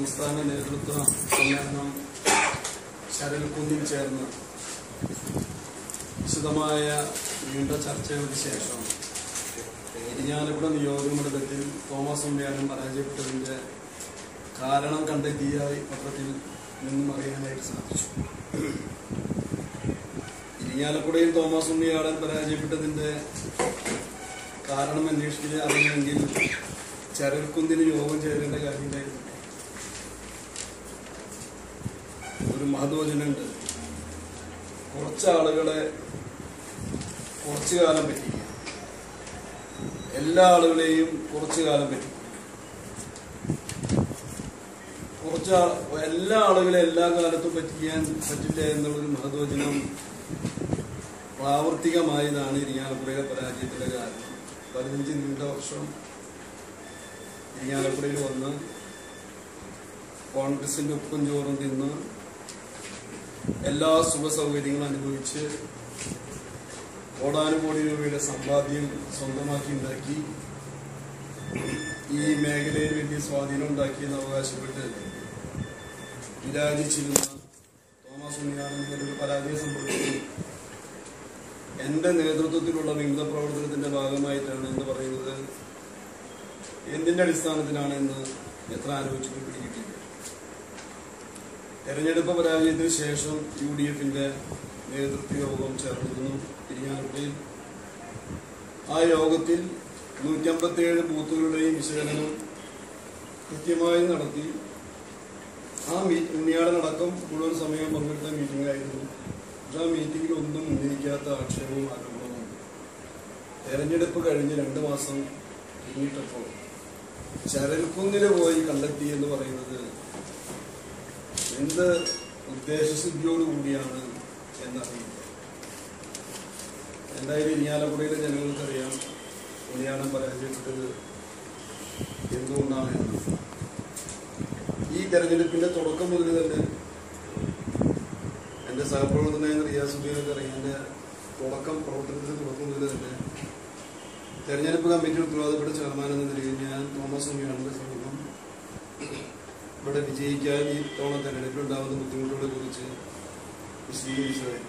സംസ്ഥാന നേതൃത്വ സമ്മേളനം ശരൽക്കുന്നിൽ ചേർന്ന് വിശദമായ നീണ്ട ചർച്ചകൾക്ക് ശേഷം ഇരിഞ്ഞാലക്കുട നിയോജക മണ്ഡലത്തിൽ തോമസ് ഉണ്ണിയാനും പരാജയപ്പെട്ടതിന്റെ കാരണം കണ്ടെത്തിയതായി പത്രത്തിൽ നിന്നും അറിയാനായിട്ട് സാധിച്ചു ഇരിഞ്ഞാലക്കുടയിൽ തോമസ് ഉണ്ണിയാടൻ പരാജയപ്പെട്ടതിന്റെ കാരണം അന്വേഷിക്കുക അറിയണമെങ്കിൽ ചരൽക്കുന്നിന് യോഗം ചേരേണ്ട കാര്യമുണ്ടായിരുന്നു ഒരു മഹത്വചനുണ്ട് കുറച്ച് ആളുകളെ കുറച്ചു കാലം പറ്റിക്കുക എല്ലാ ആളുകളെയും കുറച്ചു കാലം പറ്റിക്കുക കുറച്ച് ആ- എല്ലാ ആളുകളെ എല്ലാ കാലത്തും പറ്റിക്കാൻ പറ്റില്ല എന്നുള്ളൊരു മഹത്വചനം പ്രാവർത്തികമായതാണ് ഇരിങ്ങാലക്കുടയിലെ പരാജയത്തിന്റെ കാരണം പതിനഞ്ച് നീണ്ട വർഷം ഇരിങ്ങാലക്കുടയിൽ വന്ന് കോൺഗ്രസിന്റെ ഉപ്പും ചോറും തിന്ന് എല്ലാ സുഖ സൗകര്യങ്ങളും അനുഭവിച്ച് കോടാനുകോടി രൂപയുടെ സമ്പാദ്യം സ്വന്തമാക്കി ഉണ്ടാക്കി ഈ മേഖലയിൽ വലിയ സ്വാധീനം ഉണ്ടാക്കിയെന്ന് അവകാശപ്പെട്ട് വിരാജിച്ചിരുന്ന തോമസ് ഉണ്ണിയാണെന്ന് ഒരു പരാജയം സംഭവിച്ചു എന്റെ നേതൃത്വത്തിലുള്ള വിമത പ്രവർത്തനത്തിന്റെ ഭാഗമായിട്ടാണ് എന്ന് പറയുന്നത് എന്തിന്റെ അടിസ്ഥാനത്തിലാണ് എന്ന് എത്ര ആലോചിച്ചിട്ട് പിടികിട്ടില്ല തെരഞ്ഞെടുപ്പ് പരാജയത്തിന് ശേഷം യു ഡി എഫിന്റെ നേതൃത്വ യോഗം ചേർന്നിരുന്നു ഇരിങ്ങാലക്കുടയിൽ ആ യോഗത്തിൽ നൂറ്റമ്പത്തിയേഴ് ബൂത്തുകളുടെയും വിശകലനം കൃത്യമായി നടത്തി ആ മീ- ഉണ്ണിയാടനടക്കം മുഴുവൻ സമയം പങ്കെടുത്ത മീറ്റിംഗ് ആയിരുന്നു പക്ഷെ ആ മീറ്റിംഗിൽ ഒന്നും ഉന്നയിക്കാത്ത ആക്ഷേപവും ആരോപണവും തെരഞ്ഞെടുപ്പ് കഴിഞ്ഞ് രണ്ട് മാസം പിന്നിട്ടപ്പോൾ ചരൽക്കുന്നില് പോയി കണ്ടെത്തി എന്ന് പറയുന്നത് എന്ത് ഉദ്ദേശശുദ്ധിയോടുകൂടിയാണ് എന്നറിയില്ല എന്തായാലും ഇനിയാലക്കുടയിലെ ജനങ്ങൾക്കറിയാം ഉണ്ണിയാടൻ പരാജയപ്പെട്ടത് എന്തുകൊണ്ടാണ് എന്ന് ഈ തെരഞ്ഞെടുപ്പിന്റെ തുടക്കം മുതൽ തന്നെ എന്റെ സഹപ്രവർത്തനായ റിയാസുദ്ദീനൊക്കെ അറിയാം എന്റെ തുടക്കം പ്രവർത്തനത്തിന്റെ തുടക്കം മുതൽ തന്നെ തെരഞ്ഞെടുപ്പ് കമ്മിറ്റി ഉത്തരവാദപ്പെട്ട ചെയർമാൻ എന്ന നിലയിൽ ഞാൻ തോമസ് ഉണ്ണിയാണെന്ന് സമീപം ഇവിടെ വിജയിക്കാൻ ഈ തവണ തെരഞ്ഞെടുപ്പിൽ ഉണ്ടാകുന്ന ബുദ്ധിമുട്ടുകളെ കുറിച്ച് വിശദീകരിച്ചതായിരുന്നു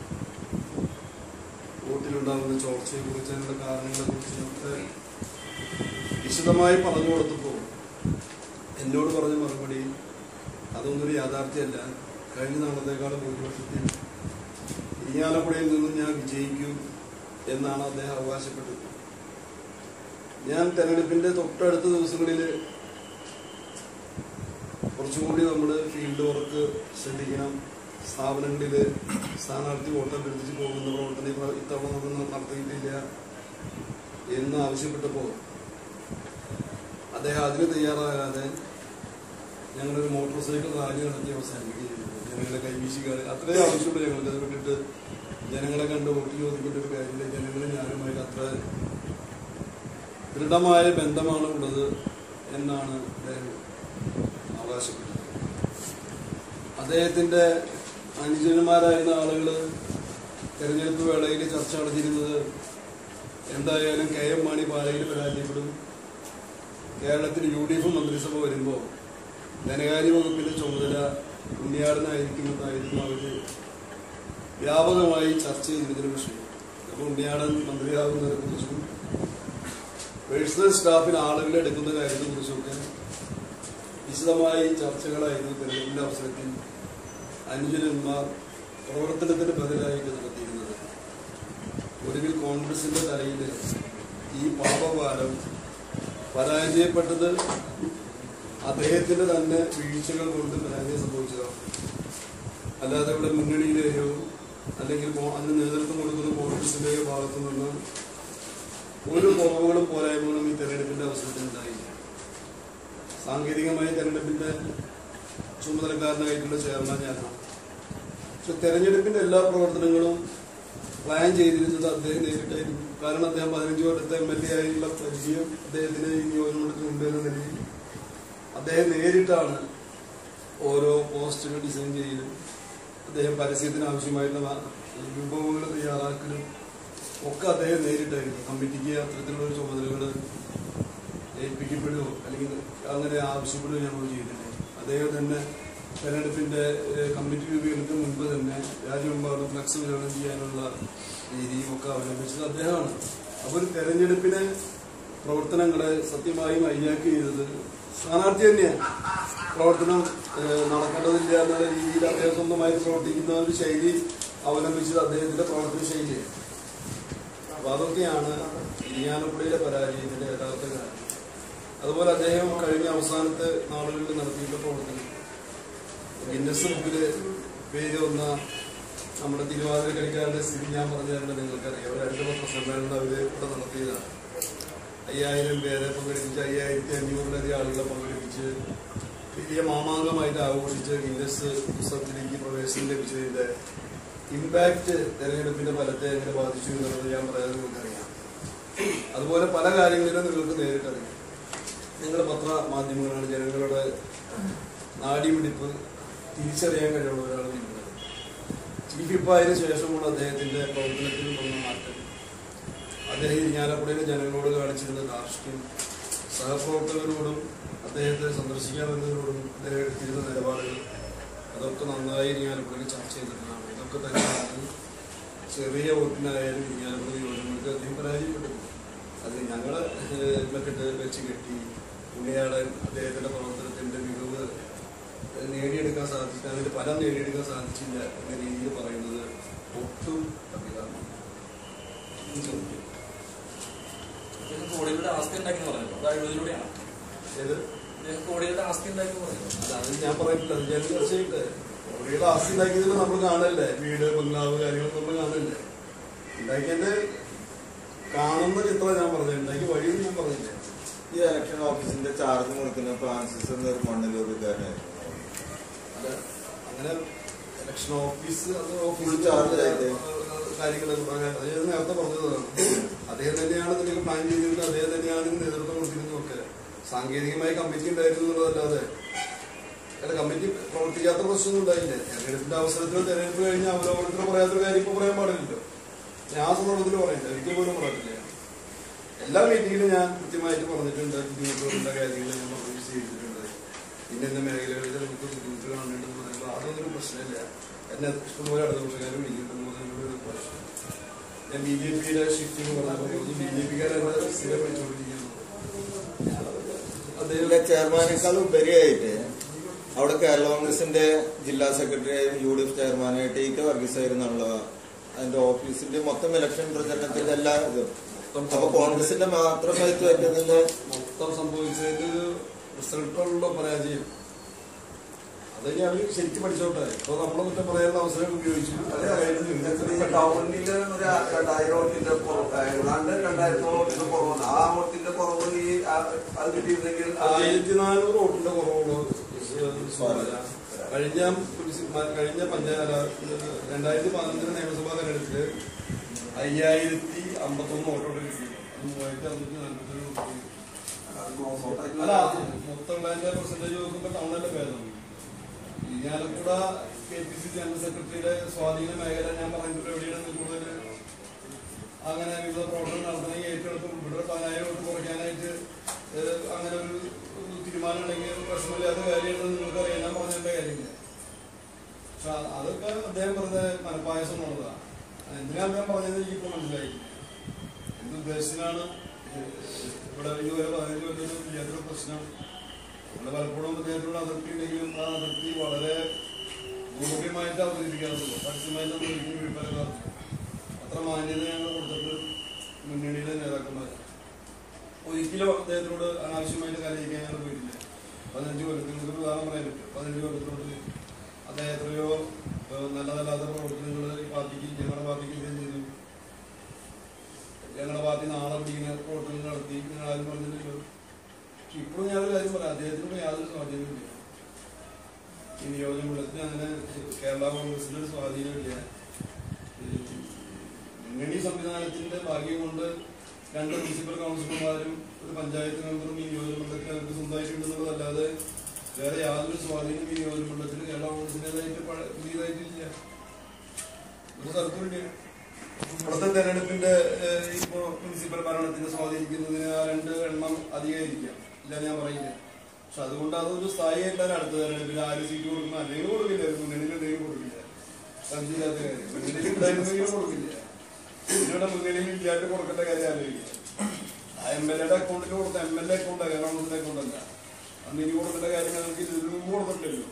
വോട്ടിലുണ്ടാകുന്ന ചോർച്ചയെ കുറിച്ച് അതിനുള്ള കാരണങ്ങളെ കുറിച്ച് ഒക്കെ വിശദമായി പറഞ്ഞു കൊടുത്തപ്പോൾ എന്നോട് പറഞ്ഞ മറുപടി അതൊന്നും ഒരു യാഥാർത്ഥ്യമല്ല കഴിഞ്ഞ നാളത്തേക്കാളും ഭൂരിപക്ഷത്തിൽ ഇരിഞ്ഞാലക്കുടയിൽ നിന്നും ഞാൻ വിജയിക്കും എന്നാണ് അദ്ദേഹം അവകാശപ്പെട്ടത് ഞാൻ തെരഞ്ഞെടുപ്പിന്റെ തൊട്ടടുത്ത ദിവസങ്ങളിൽ കുറച്ചുകൂടി നമ്മൾ ഫീൽഡ് വർക്ക് ശ്രദ്ധിക്കണം സ്ഥാപനങ്ങളിൽ സ്ഥാനാർത്ഥി വോട്ട് അഭ്യർത്ഥിച്ച് പോകുന്ന പ്രവർത്തനം ഇപ്പ- ഇത്തവണ നമ്മൾ നടത്തിയിട്ടില്ല എന്ന് ആവശ്യപ്പെട്ടപ്പോൾ അദ്ദേഹം അതിന് തയ്യാറാകാതെ ഞങ്ങളൊരു മോട്ടോർ സൈക്കിൾ റാലി നടത്തി അവസാനിപ്പിക്കുകയും ചെയ്തു. ജനങ്ങളെ കൈവീശിക്കാതെ അത്രയും ആവശ്യമുള്ളൂ ഞങ്ങൾക്ക് അത് വിട്ടിട്ട് ജനങ്ങളെ കണ്ട് വോട്ട് ചോദിക്കേണ്ട ഒരു കാര്യമില്ല ജനങ്ങളും ഞാനുമായിട്ട് അത്ര ദൃഢമായ ബന്ധമാണ് ഉള്ളത് എന്നാണ് അദ്ദേഹം അവകാശപ്പെട്ടത് അദ്ദേഹത്തിന്റെ അനുജന്മാരായിരുന്ന ആളുകള് തെരഞ്ഞെടുപ്പ് വേളയിൽ ചർച്ച നടത്തിയിരുന്നത് എന്തായാലും കെ എം മാണി പാലയിൽ പരാജയപ്പെടും കേരളത്തിൽ യു ഡി എഫ് മന്ത്രിസഭ വരുമ്പോൾ ധനകാര്യ വകുപ്പിന്റെ ചുമതല ഉണ്ണിയാടനായിരിക്കുമെന്നായിരുന്നു അവര് വ്യാപകമായി ചർച്ച ചെയ്തിരുന്നൊരു വിഷയം അപ്പോൾ ഉണ്ണിയാടൻ മന്ത്രിയാകുന്നതിനെ കുറിച്ചും പേഴ്സണൽ സ്റ്റാഫിന് ആളുകളെ എടുക്കുന്ന കാര്യത്തെ കുറിച്ചൊക്കെ വിശദമായി ചർച്ചകളായിരുന്നു തെരഞ്ഞെടുപ്പിന്റെ അവസരത്തിൽ അനുജനന്മാർ പ്രവർത്തനത്തിന് ബദലായിട്ട് നടത്തിയിരുന്നത് ഒടുവിൽ കോൺഗ്രസിന്റെ തലയിൽ ഈ പാപഭാരം പരാജയപ്പെട്ടത് അദ്ദേഹത്തിന്റെ തന്നെ വീഴ്ചകൾ കൊണ്ട് പരാജയം സംഭവിച്ചതാണ് അല്ലാതെ ഇവിടെ മുന്നണിയിലെയോ അല്ലെങ്കിൽ കോ- അതിന് നേതൃത്വം കൊടുക്കുന്ന കോൺഗ്രസിന്റെയോ ഭാഗത്തു നിന്ന് ഒരു കുറവുകളും പോരായ്മകളും ഈ തെരഞ്ഞെടുപ്പിന്റെ അവസരത്തിൽ ഉണ്ടായില്ല സാങ്കേതികമായി തെരഞ്ഞെടുപ്പിന്റെ ചുമതലക്കാരനായിട്ടുള്ള ചെയർമാൻ ഞാനാണ് പക്ഷെ തെരഞ്ഞെടുപ്പിന്റെ എല്ലാ പ്രവർത്തനങ്ങളും പ്ലാൻ ചെയ്തിരുന്നത് അദ്ദേഹം നേരിട്ടായിരുന്നു കാരണം അദ്ദേഹം പതിനഞ്ച് കൊല്ലത്തെ എം എൽ എ ആയിട്ടുള്ള പരിചയം അദ്ദേഹത്തിന് ഈ നിയോജകമണ്ഡലത്തിൽ ഉണ്ട് എന്ന നിലയിൽ അദ്ദേഹം നേരിട്ടാണ് ഓരോ പോസ്റ്റുകൾ ഡിസൈൻ ചെയ്യലും അദ്ദേഹം പരസ്യത്തിന് ആവശ്യമായിട്ടുള്ള വ- വിഭവങ്ങൾ തയ്യാറാക്കലും ഒക്കെ അദ്ദേഹം നേരിട്ടായിരുന്നു കമ്മിറ്റിക്ക് അത്തരത്തിലുള്ള ഒരു ചുമതലകൾ ഏൽപ്പിക്കപ്പെടുകയോ അല്ലെങ്കിൽ അങ്ങനെ ആവശ്യപ്പെടുകയോ ഞങ്ങൾ ചെയ്തിട്ടില്ല അദ്ദേഹം തന്നെ തെരഞ്ഞെടുപ്പിന്റെ ഏഹ്, കമ്മിറ്റി രൂപീകരണത്തിന് മുൻപ് തന്നെ രാജ്യമെമ്പാടും ഫ്ലക്സ് വിതരണം ചെയ്യാനുള്ള രീതിയും ഒക്കെ അവലംബിച്ചത് അദ്ദേഹമാണ് അപ്പോൾ ഒരു തെരഞ്ഞെടുപ്പിനെ പ്രവർത്തനങ്ങളെ സത്യമായും ഹൈജാക്ക് ചെയ്തത് സ്ഥാനാർത്ഥി തന്നെയാണ് പ്രവർത്തനം ഏഹ്, നടക്കേണ്ടതില്ല എന്നുള്ള രീതിയിൽ അദ്ദേഹം സ്വന്തമായി പ്രവർത്തിക്കുന്ന ഒരു ശൈലി അവലംബിച്ചത് അദ്ദേഹത്തിന്റെ പ്രവർത്തന ശൈലിയാണ് അപ്പൊ അതൊക്കെയാണ് ഇരിയാനപ്പുഴയിലെ പരാജയത്തിന്റെ യഥാർത്ഥ കാരണം അതുപോലെ അദ്ദേഹം കഴിഞ്ഞ അവസാനത്തെ നാളുകളിൽ നടത്തിയിട്ടുള്ള പ്രവർത്തനം ഗിന്നസ് ബുക്കില് പേര് വന്ന നമ്മുടെ തിരുവാതിര കളിക്കാരുടെ സ്ഥിതി ഞാൻ പറഞ്ഞു തരേണ്ടത് നിങ്ങൾക്കറിയാം ഒരു രണ്ട് പത്രസമ്മേളനം അവര് ഇവിടെ നടത്തിയതാണ് അയ്യായിരം പേരെ പങ്കെടുപ്പിച്ച് അയ്യായിരത്തി അഞ്ഞൂറിലധികം ആളുകളെ പങ്കെടുപ്പിച്ച് വലിയ മാമാങ്കമായിട്ട് ആഘോഷിച്ച് ഗിന്നസ് പുസ്തകത്തിലേക്ക് പ്രവേശനം ലഭിച്ചതിന്റെ ഇമ്പാക്ട് തെരഞ്ഞെടുപ്പിന്റെ ഫലത്തെ എങ്ങനെ ബാധിച്ചു എന്നുള്ളത് ഞാൻ പറയാൻ നിങ്ങൾക്കറിയാം അതുപോലെ പല കാര്യങ്ങളിലും നിങ്ങൾക്ക് നേരിട്ടറിയാം നിങ്ങളുടെ പത്ര മാധ്യമങ്ങളാണ് ജനങ്ങളുടെ നാടിമിടിപ്പ് തിരിച്ചറിയാൻ കഴിവുള്ളവരാണ് നിങ്ങളത് ചീഫ് വിപ്പായതിനു ശേഷമുള്ള അദ്ദേഹത്തിന്റെ പ്രവർത്തനത്തിൽ വന്ന മാറ്റം അദ്ദേഹം ഇരിഞ്ഞാലക്കുടയിലെ ജനങ്ങളോട് കാണിച്ചിരുന്ന ധാർഷ്ട്യം സഹപ്രവർത്തകരോടും അദ്ദേഹത്തെ സന്ദർശിക്കാമെന്നവരോടും അദ്ദേഹം എടുത്തിരുന്ന നിലപാടുകൾ അതൊക്കെ നന്നായി ഇരിഞ്ഞാലക്കുടയിൽ ചർച്ച ചെയ്തിട്ടുള്ളതാണ് ഇതൊക്കെ തന്നെയാണ് ചെറിയ വോട്ടിനായാലും ഇരിഞ്ഞാലക്കുട യോജനകൾക്ക് അദ്ദേഹം പരാജയപ്പെട്ടു അത് ഞങ്ങള് മെക്കിട്ട് വെച്ച് കെട്ടി ഉണ്ണിയാളൻ അദ്ദേഹത്തിന്റെ പ്രവർത്തനത്തിന്റെ മികവ് നേടിയെടുക്കാൻ സാധിച്ചില്ല അതിന്റെ ഫലം നേടിയെടുക്കാൻ സാധിച്ചില്ല എന്ന രീതിയിൽ പറയുന്നത് ഒട്ടും അഭികാമ്യം അദ്ദേഹം കോടികളുടെ ആസ്തി ഉണ്ടാക്കി പറഞ്ഞു അത് അഴിമതിലൂടെയാണ് ഏത് അദ്ദേഹം കോടികളുടെ ആസ്തി ഉണ്ടാക്കി പറഞ്ഞു അത് ഞാൻ പറഞ്ഞിട്ടില്ല അത് ഞാൻ തീർച്ചയായിട്ട് കോടിയുടെ ആസ്തി ഉണ്ടാക്കിയതിൽ നമ്മൾ കാണല്ലേ വീട് ബംഗ്ലാവ് കാര്യങ്ങൾ നമ്മൾ കാണല്ലേ ഉണ്ടാക്കിയതിന്റെ കാണുന്ന ചിത്രം ഞാൻ പറഞ്ഞത് ഉണ്ടാക്കി വഴിയൊന്നും ഞാൻ പറഞ്ഞില്ല ഈ ഇലക്ഷൻ ഓഫീസിന്റെ ചാർജ് മുറിക്കുന്ന ഫ്രാൻസിസ് എന്നൊരു മണ്ണലൂർക്കാരനായിരുന്നു അല്ല അങ്ങനെ ഇലക്ഷൻ ഓഫീസ് അത് Full ഓഫീസ് charge ആയിട്ട്. കാര്യങ്ങൾ അത് ഞാൻ നേരത്തെ പറഞ്ഞതാണ് അദ്ദേഹം തന്നെയാണ് ഇതിനൊക്കെ പ്ലാൻ ചെയ്തിരുന്നത് അദ്ദേഹം തന്നെയാണ് ഇതിന് നേതൃത്വം കൊടുത്തിരുന്നത് ഒക്കെ സാങ്കേതികമായി കമ്മിറ്റി ഉണ്ടായിരുന്നു എന്നുള്ളതല്ലാതെ അല്ല കമ്മിറ്റി പ്രവർത്തിക്കാത്ത പ്രശ്നമൊന്നും ഉണ്ടായില്ല തെരഞ്ഞെടുപ്പിന്റെ അവസരത്തിൽ തെരഞ്ഞെടുപ്പ് കഴിഞ്ഞ് അവലോകനത്തിന് പറയാത്തൊരു കാര്യം ഇപ്പൊ പറയാൻ പാടില്ലല്ലോ ഞാൻ ആ സന്ദർഭത്തിൽ പറയില്ല ഒരിക്കൽ പോലും പറഞ്ഞിട്ടില്ല എല്ലാ മീറ്റിങ്ങിലും ഞാൻ കൃത്യമായിട്ട് പറഞ്ഞിട്ടുണ്ട് ബുദ്ധിമുട്ടുകളുള്ള കാര്യങ്ങൾ ഞാൻ പ്രൊഡ്യൂസ് ചെയ്തിട്ടുണ്ട് ഇന്ന ഇന്ന മേഖലകളിൽ നമുക്ക് ബുദ്ധിമുട്ട് കാണേണ്ടത് പറയുമ്പോൾ അതൊന്നും ഒരു പ്രശ്നമില്ല എന്നെ ഇഷ്ടംപോലെ അടുത്തവർഷക്കാരും വിളിക്കുന്നുണ്ടെന്നുള്ള ഒരു പ്രശ്നം ഞാൻ ബി ജെ പിയുടെ ഷിഫ്റ്റിംഗ് പറഞ്ഞപ്പോൾ ബി ജെ പിക്കാരെ സ്ഥിരം വെച്ചുകൊണ്ടിരിക്കുന്നു അദ്ദേഹം ഇതിലെ ചെയർമാനേക്കാൾ ഉപരിയായിട്ട് അവിടെ കേരള കോൺഗ്രസിന്റെ ജില്ലാ സെക്രട്ടറി യു ഡി എഫ് ചെയർമാനായിട്ട് ഇ കെ വർഗീസ് ആയിരുന്നുള്ള അതിന്റെ ഓഫീസിന്റെ മൊത്തം ഇലക്ഷൻ പ്രചരണത്തിന്റെ എല്ലാ ഇതും അപ്പൊ കോൺഗ്രസിന്റെ മാത്രം കരുത്ത് പറ്റുന്നതിന്റെ മൊത്തം സംഭവിച്ചതിന്റെ ഒരു റിസൾട്ടുള്ള പരാജയം അത് ഞാൻ ശരിക്കും പഠിച്ചോട്ടെ ഇപ്പൊ നമ്മളെ കുറ്റം പറയാനുള്ള അവസരം ഉപയോഗിച്ചു അതെ, അതെ. ഈ ടൗണില് ഒരു രണ്ടായിരം വോട്ടിന്റെ കുറവ് ഏതാണ്ട് രണ്ടായിരത്തോളം വോട്ടിന്റെ കുറവാണ് ആ വോട്ടിന്റെ കുറവ് ഈ ആ- അത് കിട്ടിയിരുന്നെങ്കിൽ അത് ആയിരത്തി നാനൂറ് വോട്ടിന്റെ കുറവുള്ളൂ സ്വാഗത കഴിഞ്ഞ മുനിസിപ്പ- കഴിഞ്ഞ പഞ്ചായത്ത് രണ്ടായിരത്തി പതിനഞ്ചിലെ നിയമസഭാ തെരഞ്ഞെടുപ്പില് അയ്യായിരത്തി അമ്പത്തൊന്ന് വോട്ടോട് കിട്ടി അത് മൂവായിരത്തി അറുന്നൂറ്റി നാൽപ്പത്തി അല്ല മൊത്തമുള്ളതിന്റെ പെർസെന്റേജ് നോക്കുമ്പോ ടൗണിലെ ഭേദം Irinjalakuda K P C general സെക്രട്ടറിയുടെ സ്വാധീന മേഖല ഞാൻ പറഞ്ഞിട്ട് എവിടെയാണ് കൂടുതൽ അങ്ങനെ വിവിധ പ്രവർത്തനം നടത്തണമെങ്കിൽ ഏറ്റെടുത്തും ഇവിടെ പതിനായിരം തൊട്ട് കുറയ്ക്കാനായിട്ട് ഏഹ്, അങ്ങനെ ഒരു ഒരു തീരുമാനം ഉണ്ടെങ്കിൽ ഒരു പ്രശ്നമില്ലാത്ത കാര്യമാണെന്ന് നിങ്ങൾക്ക് അറിയാം ഞാൻ പറഞ്ഞതിന്റെ കാര്യമില്ല പക്ഷെ അത് അതൊക്കെ അദ്ദേഹം വെറുതെ മനപ്പായസം എന്നുള്ളതാണ് എന്തിനാ അദ്ദേഹം പറഞ്ഞത് എനിക്കിപ്പോ മനസ്സിലായി എന്ത് ഉദ്ദേശത്തിനാണ് ഏഹ്, ഇവിടെ ഇതുവരെ പതിനഞ്ച് കൊല്ലം ഇല്ലാത്തൊരു പ്രശ്നം നമ്മൾ പലപ്പോഴും അദ്ദേഹത്തിനോട് അതിർത്തി ഉണ്ടെങ്കിലും ആ അതിർത്തി വളരെ ഗോപ്യമായിട്ട് അവതരിപ്പിക്കാറുള്ളൂ പരസ്യമായിട്ട് നമ്മൾ ഒരിക്കലും വീഴ്പ്പാറില്ല അത്ര മാന്യത ഞങ്ങൾ കൊടുത്തിട്ട് മുന്നണിയിലെ നേതാക്കന്മാർ ഒരിക്കലും അദ്ദേഹത്തിനോട് അനാവശ്യമായിട്ട് കലയിക്കാൻ ഞങ്ങൾ പോയിട്ടില്ല പതിനഞ്ച് കൊല്ലത്തിൽ നിങ്ങൾക്ക് ഉദാഹരണം പറയാൻ പറ്റും പതിനഞ്ച് കൊല്ലത്തിനോട് അദ്ദേഹം എത്രയോ ഏഹ്, നല്ല നല്ലാത്ത പ്രവർത്തനങ്ങൾ ഈ പാർട്ടിക്ക് ഞങ്ങളുടെ പാർട്ടിക്ക് ഇദ്ദേഹം ചെയ്തു ഞങ്ങളുടെ പാർട്ടി നാളെ പിടിക്കുന്ന പ്രവർത്തനങ്ങൾ നടത്തി നിങ്ങൾ ആരും പറഞ്ഞില്ലല്ലോ പക്ഷെ ഇപ്പോഴും ഞാനൊരു കാര്യം പറയാം അദ്ദേഹത്തിനോട് യാതൊരു സ്വാധീനമില്ല ഈ നിയോജകമണ്ഡലത്തിന് അങ്ങനെ കേരള കോൺഗ്രസിന്റെ ഒരു സ്വാധീനമില്ല ഈ മുന്നണി സംവിധാനത്തിന്റെ ഭാഗ്യം കൊണ്ട് രണ്ട് മുനിസിപ്പൽ കൗൺസിലർമാരും ഒരു പഞ്ചായത്ത് മെമ്പറും ഈ നിയോജകമണ്ഡലത്തിൽ അവർക്ക് സ്വന്തമായിട്ടുണ്ടെന്നുള്ളതല്ലാതെ വേറെ യാതൊരു സ്വാധീനം ഈ നിയോജകമണ്ഡലത്തിൽ കേരള കോൺഗ്രസിന്റേതായിട്ട് പഴ- പുതിയതായിട്ടില്ല ഒരു സ്ഥലത്തുമില്ല ഇവിടുത്തെ തെരഞ്ഞെടുപ്പിന്റെ ഏഹ്, ഇപ്പോ മുനിസിപ്പൽ ഭരണത്തിനെ സ്വാധീനിക്കുന്നതിന് ആ രണ്ട് എണ്ണം അധികമായിരിക്കാം ഇല്ല ഞാൻ പറയില്ല പക്ഷെ അതുകൊണ്ട് അതൊരു സ്ഥായിയായിട്ടാണ് അടുത്ത് തരണം പിന്നെ ആര് സീറ്റ് കൊടുക്കണം അല്ലെങ്കിൽ കൊടുക്കില്ല മുന്നണിയിൽ എന്തെങ്കിലും കൊടുക്കില്ല സംശയമില്ലാത്ത കാര്യം മുന്നണിയിൽ ഉണ്ടായിരുന്നെങ്കിലും കൊടുക്കില്ല ഇവിടെ മുന്നണിയിൽ ഇല്ലാണ്ട് കൊടുക്കേണ്ട കാര്യം ആലോചിക്കുക ആ എം എൽ എയുടെ അക്കൗണ്ടിൽ കൊടുത്ത എം എൽ എ അക്കൗണ്ട് ഗവൺമെന്റിന്റെ അക്കൗണ്ട് അല്ല അന്ന് ഇനി കൊടുക്കേണ്ട കാര്യം ഞങ്ങൾക്ക് ഇതിന് മുമ്പ് കൊടുത്തിട്ടില്ലല്ലോ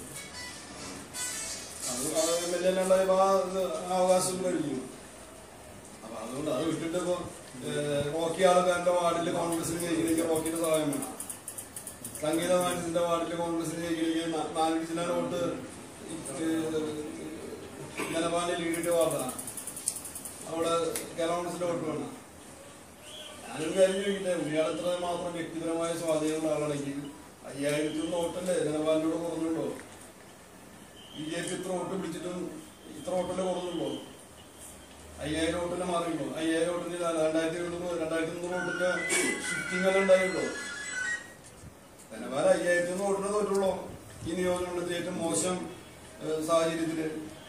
അത് എം എൽ എ ഉണ്ടായപ്പോ ആ ഇത് ആ അവകാശം കഴിഞ്ഞു അപ്പൊ അതുകൊണ്ട് അത് വിട്ടിട്ട് ഇപ്പൊ റോക്കി ആൾക്കാരുടെ വാർഡില് കോൺഗ്രസിന് ജയിക്കണമെങ്കിൽ റോക്കിന്റെ സഹായം വേണം സംഗീത മാനസിന്റെ വാർഡില് കോൺഗ്രസിന് ജയിക്കണമെങ്കിൽ നാ- നാല് ചില വോട്ട് നിലപാടിൽ ലീഡിട്ട് വാർഡാണ് അവിടെ കേരളത്തിന്റെ വോട്ട് വേണം ഞാനൊരു കാര്യം ചോദിക്കട്ടെ ഉണ്ണിയാളത്ര മാത്രം വ്യക്തിപരമായ സ്വാധീനമുള്ള ആളാണെങ്കിൽ അയ്യായിരത്തി ഒന്ന് വോട്ടല്ലേ നിലപാടിനോട് കുറഞ്ഞുള്ളൂ ബി ജെ പി ഇത്ര വോട്ട് പിടിച്ചിട്ടും ഇത്ര വോട്ടല്ലേ കുറഞ്ഞുള്ളൂ അയ്യായിരം വോട്ടിന് മാറിയുള്ളൂ അയ്യായിരം വോട്ടിന് രണ്ടായിരത്തി എഴുന്നൂറ് രണ്ടായിരത്തി മുന്നൂറ് വോട്ടിന്റെ ഷിഫ്റ്റിംഗ് എല്ലാം ഉണ്ടായുള്ളൂ നിലവാരം അയ്യായിരത്തി ഒന്ന് വോട്ടിന് തോറ്റുള്ളൂ ഈ നിയോജനമണ്ഡലത്തിൽ ഏറ്റവും മോശം ഏഹ്, സാഹചര്യത്തില്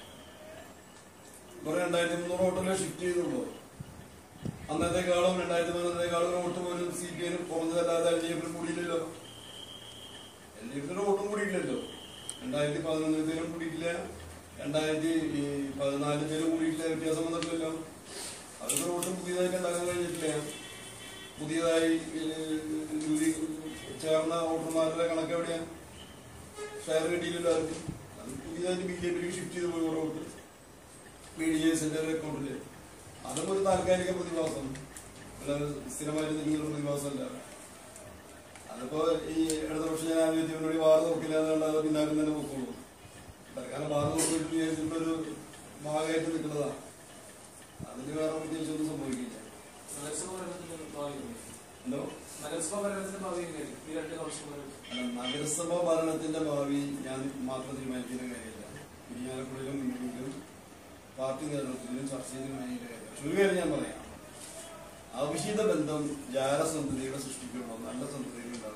കുറെ രണ്ടായിരത്തി മുന്നൂറ് വോട്ടല്ലേ ഷിഫ്റ്റ് ചെയ്തുള്ളൂ അന്നത്തെക്കാളും രണ്ടായിരത്തി പതിനൊന്നേക്കാളും വോട്ട് പോലും സി പി ഐന് കുറഞ്ഞതല്ലാതെ എൽ ഡി എഫിന് കൂടിയില്ലല്ലോ എൽ ഡി എഫിന്റെ വോട്ടും കൂടിയില്ലല്ലോ രണ്ടായിരത്തി പതിനൊന്നിലും കൂടിയിട്ടില്ല രണ്ടായിരത്തി ഈ പതിനാലിലും കൂടിയിട്ടില്ല വ്യത്യാസം വന്നിട്ടില്ലല്ലോ അതൊക്കെ വോട്ടും പുതിയതായിട്ട് ഉണ്ടാക്കാൻ കഴിഞ്ഞിട്ടില്ല പുതിയതായി ഏഹ്, രൂപീ- ചേർന്ന വോട്ടർമാരുടെ കണക്ക് എവിടെയാണ് ഷെയർ കിട്ടിയില്ലല്ലോ ആർക്കും അത് പുതിയതായിട്ട് ബി ജെ പിക്ക് ഷിഫ്റ്റ് ചെയ്ത് പോയി കുറെ വോട്ട് ബി ഡി എസിന്റെ അക്കൗണ്ടില് അതും ഒരു താൽക്കാലിക പ്രതിഭാസം അല്ലാതെ സ്ഥിരമായിട്ട് നിൽക്കുന്ന ഒരു പ്രതിഭാസമല്ല അതിപ്പോ ഈ ഇടതുപക്ഷ ജനാധിപത്യം മുന്നോടി വാറ് നോക്കില്ല എന്നുള്ളത് പിന്നാലും തന്നെ നോക്കുള്ളൂ തൽക്കാലം വാറ് നോക്കിയിട്ട് വിചാരിച്ചിട്ടുള്ള ഒരു ഭാഗമായിട്ട് നിൽക്കുന്നതാണ് അതിന് വേറെ പ്രത്യേകിച്ചൊന്നും സംഭവിക്കില്ല നഗരസഭ ഭരണത്തിന്റെ ഭാവി എങ്ങനെ? എന്തോ നഗരസഭ ഭരണത്തിന്റെ ഭാവി എങ്ങനെയായിരിക്കും? ഈ രണ്ട് കൗൺസിലർമാരും അല്ല, നഗരസഭാ ഭരണത്തിന്റെ ഭാവി ഞാൻ മാത്രം തീരുമാനിക്കുന്ന കാര്യമല്ല ഇരിഞ്ഞാലക്കുടയിലും മുന്നണിയിലും പാർട്ടി നേതൃത്വത്തിലും ചർച്ച ചെയ്ത് തീരുമാനിക്കുന്ന കാര്യം പക്ഷെ ഒരു കാര്യം ഞാൻ പറയാം അവിഹിത ബന്ധം ജാരസന്ധതിയുടെ സൃഷ്ടിക്കുമ്പോൾ നല്ല സന്ധതികൾ ഉണ്ടാകും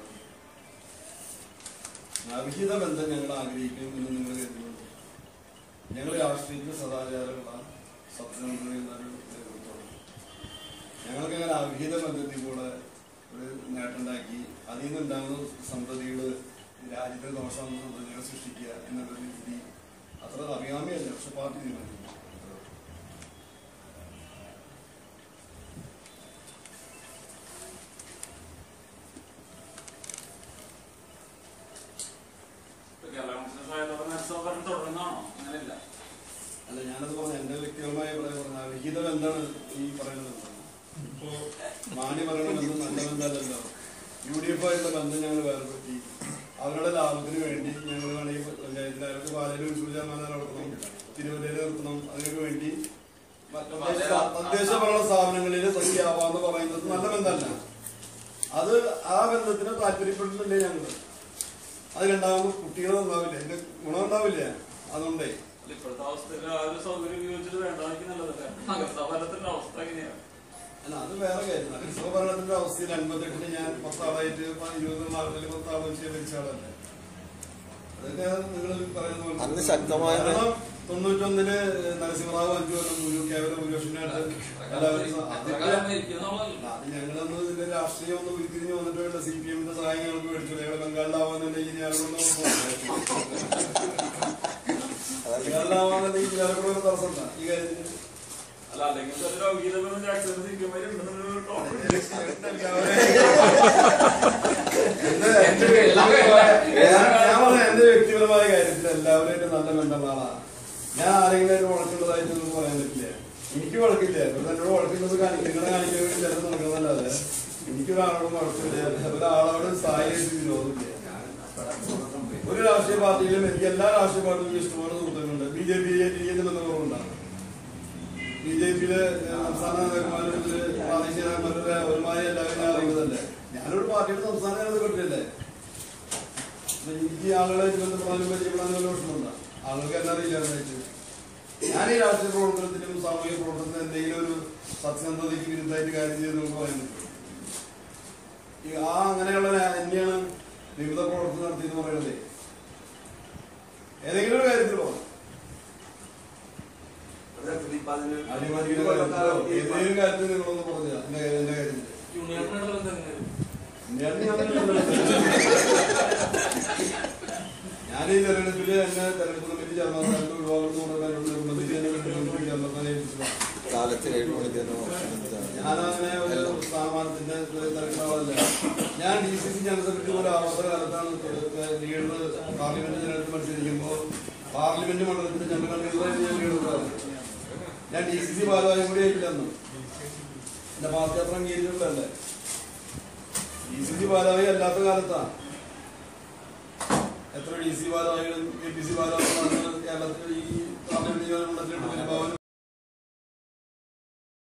അവിഹിത ബന്ധം ഞങ്ങൾ ആഗ്രഹിക്കും എന്ന് നിങ്ങൾ കരുതുന്നുണ്ട് ഞങ്ങൾ രാഷ്ട്രീയത്തിൽ സദാചാരമുള്ള സത്യസന്ധതയുള്ള ഒരു നേതൃത്വമാണ് ഞങ്ങൾക്ക് അങ്ങനെ അവിഹിത ബന്ധത്തിൽ കൂടെ ഒരു നേട്ടമുണ്ടാക്കി അതിൽ നിന്നുണ്ടാകുന്ന സന്തതികൾ രാജ്യത്തെ ദോഷമാകുന്ന സന്തതികളെ സൃഷ്ടിക്കുക എന്നുള്ള രീതി അത്ര അഭികാമ്യമല്ല പക്ഷെ പാർട്ടി തീരുമാനിക്കും ഇപ്പൊ കേരള കൗൺസിലർ ആയതോടെ നഗരസഭ ഭരണം തുടരുന്നതാണോ അങ്ങനെയല്ല അല്ല ഞാനത് പറഞ്ഞ എന്റെ വ്യക്തിപരമായ അഭിപ്രായം പറഞ്ഞ അവിഹിതം എന്താണ് ഈ പറയുന്നത് എന്താണ്? ഇപ്പോ മാന്യ പറയുന്ന ബന്ധം നല്ല ബന്ധമല്ലല്ലോ യു ഡി എഫ് ആയിട്ടുള്ള ബന്ധം ഞങ്ങൾ വേർപെട്ടി അവരുടെ ലാഭത്തിന് വേണ്ടി ഞങ്ങൾ വേണമെങ്കിൽ പഞ്ചായത്തിൽ അവർക്ക് പാലയിൽ ഉത്സവജാമാനം നടത്തണം തിരുവല്ലയിൽ നിർത്തണം അതിനൊക്കെ വേണ്ടി തദ്ദേശ തദ്ദേശ ഭരണ സ്ഥാപനങ്ങളിൽ സഖ്യാവാന്ന് പറയുന്നത് നല്ല ബന്ധമല്ല അത് ആ ബന്ധത്തിന് താല്പര്യപ്പെട്ടിട്ടില്ലേ ഞങ്ങൾ അതിലുണ്ടാകുമ്പോൾ കുട്ടികൾ ഉണ്ടാവില്ല എന്റെ ഗുണം ഉണ്ടാവില്ല അതുകൊണ്ടേ അല്ല, ഇപ്പോഴത്തെ അവസ്ഥയിൽ ആ ഒരു സൗകര്യം ഉപയോഗിച്ചിട്ട് വേണ്ടായിരിക്കും നല്ലതല്ലേ നഗരസഭ ഭരണത്തിന്റെ അവസ്ഥ എങ്ങനെയാണ് അല്ല അത് വേറെ കാര്യം നഗരസഭ ഭരണത്തിന്റെ അവസ്ഥയിൽ അൻപത്തെട്ടിന് ഞാൻ പത്താളായിട്ട് ഇപ്പൊ ഇരുപത് നാട്ടില് പത്താൾ വെച്ച് ഭരിച്ച ആളല്ലേ അതൊക്കെ നിങ്ങൾ പറയുന്ന പോലെ അന്ന് ശക്തമായ- കാരണം തൊണ്ണൂറ്റൊന്നില് നരസിംഹറാവു അഞ്ചു കൊല്ലം ഒരു കേവല ഭൂരിപക്ഷനായിട്ട് എല്ലാവരും സ- എത്ര അതൊക്കെ കാലം ഭരിക്കുന്നുള്ളത് അത് ഞങ്ങളൊന്ന് ഇതിന്റെ രാഷ്ട്രീയം ഒന്ന് ഉരുത്തിരിഞ്ഞ് വന്നിട്ട് വേണ്ട സി പി എമ്മിന്റെ സഹായം ഞങ്ങൾക്ക് മേടിച്ചു ഞങ്ങൾ ബംഗാളിലാവാന്നുണ്ടെങ്കിൽ ഞാനൊന്നും ബംഗാളിലാവാന്നുണ്ടെങ്കിൽ ഞാനൊക്കെ ഒരു തടസ്സം എന്താ ഈ കാര്യത്തിന് അല്ല അല്ലെങ്കിൽ തന്നെ ഔദ്യോഗികമായ ജാക്സൺ സിക്കുമാരുണ്ടെന്ന് എന്റെ ഞാൻ പറഞ്ഞ എന്റെ വ്യക്തിപരമായ കാര്യത്തിൽ എല്ലാവരുമായിട്ട് നല്ല ബന്ധമുള്ള ആളാണ് ഞാൻ ആരെങ്കിലും വഴക്കുള്ളതായിട്ടൊന്നും പറയാൻ പറ്റില്ല എനിക്ക് വഴക്കില്ല ഇപ്പൊ എന്നോട് വഴക്കുന്നത് കാണിക്കും നിങ്ങളെ കാണിക്കാൻ വേണ്ടി ചിലത് നടക്കുന്നതല്ലാതെ എനിക്കൊരാളോടും വഴക്കില്ല ഒരാളോട് സ്ഥായിയായിട്ട് വിരോധമില്ല ഒരു രാഷ്ട്രീയ പാർട്ടിയിലും എനിക്ക് എല്ലാ രാഷ്ട്രീയ പാർട്ടിയിലും ഇഷ്ടംപോലെ സുഹൃത്തുക്കളുണ്ട് ബി ജെ പി എനിക്ക് ബന്ധങ്ങളുണ്ടാണ് ബി ജെ പിയിലെ സംസ്ഥാന നേതാക്കന്മാരുടെ പ്രാദേശിക നേതാക്കന്മാരുടെ ഒരുമായ എല്ലാവരും ഞാൻ അറിയുന്നതല്ലേ ഞാനൊരു പാർട്ടിയുടെ സംസ്ഥാന നേതാക്കട്ടില്ലേ അപ്പൊ എനിക്ക് ആളുകളായിട്ട് ബന്ധപ്പെടാനും പരിചയപ്പെടാനും വല്ല വിഷമമുണ്ടോ ആളുകൾക്ക് എന്നെ അറിയില്ല എന്നായിട്ട് ഞാൻ ഈ രാഷ്ട്രീയ പ്രവർത്തനത്തിലും സാമൂഹിക പ്രവർത്തനത്തിലും എന്തെങ്കിലും ഒരു സത്യസന്ധതയ്ക്ക് വിരുദ്ധമായിട്ട് കാര്യം ചെയ്ത് നമുക്ക് പറയാൻ പറ്റും ഈ ആ അങ്ങനെയുള്ള ഞാൻ- എന്നെയാണ് വിവിധ പ്രവർത്തനം നടത്തിയെന്ന് പറയുന്നത് ഏതെങ്കിലും ഒരു കാര്യത്തിൽ പോകാം അടിമതിയുടെ കാര്യത്തിലോ ഏതെങ്കിലും കാര്യത്തിൽ നിങ്ങളൊന്ന് പറഞ്ഞാ എന്റെ കാര്യം- എന്റെ കാര്യത്തിൽ യൂണിയൻ ബന്ധം എങ്ങനെയായിരുന്നു ഞാൻ അങ്ങനെ ഞാൻ ഈ തെരഞ്ഞെടുപ്പിൽ എന്നെ തെരഞ്ഞെടുപ്പ് കമ്മിറ്റി ചെയർമാനായിട്ട് ഒഴിവാക്കണം എന്ന് നിർബന്ധിച്ച് എന്നെ തെരഞ്ഞെടുപ്പ് ചെയർമാനെ ഏൽപ്പിച്ചതാണ് കാലത്ത് ഏഴ് മണിക്ക് തന്നെ ഞാനങ്ങനെ ഒരു സ്ഥാനമാനത്തിന്റെ തിരക്കുള്ളതല്ല ഞാൻ D C C general secretary പോലെ ആവാത്ത കാലത്താണ് ലീഡർ പാർലമെന്റ് ജനറൽ മത്സരിക്കുമ്പോൾ പാർലമെന്റ് മണ്ഡലത്തിന്റെ ജനറൽ കൺവീനറായിട്ട് ഞാൻ ലീഡറാണ് ഞാൻ ഡി സി സി ഭാരവാഹി കൂടി ആയിട്ടില്ല അന്ന് എന്റെ പാർട്ടി അത്ര അംഗീകരിച്ചിട്ടുള്ളതല്ലേ ഡി സി സി ഭാരവാഹി അല്ലാത്ത കാലത്താണ് എത്ര ഡി സി ഭാരവാഹികളും എ പി സി ഭാരവാഹികളും കേരളത്തിൽ ഈ പാർലമെന്റ് ജനറൽ മണ്ഡലത്തിൽ പിന്നെ ഭവൻ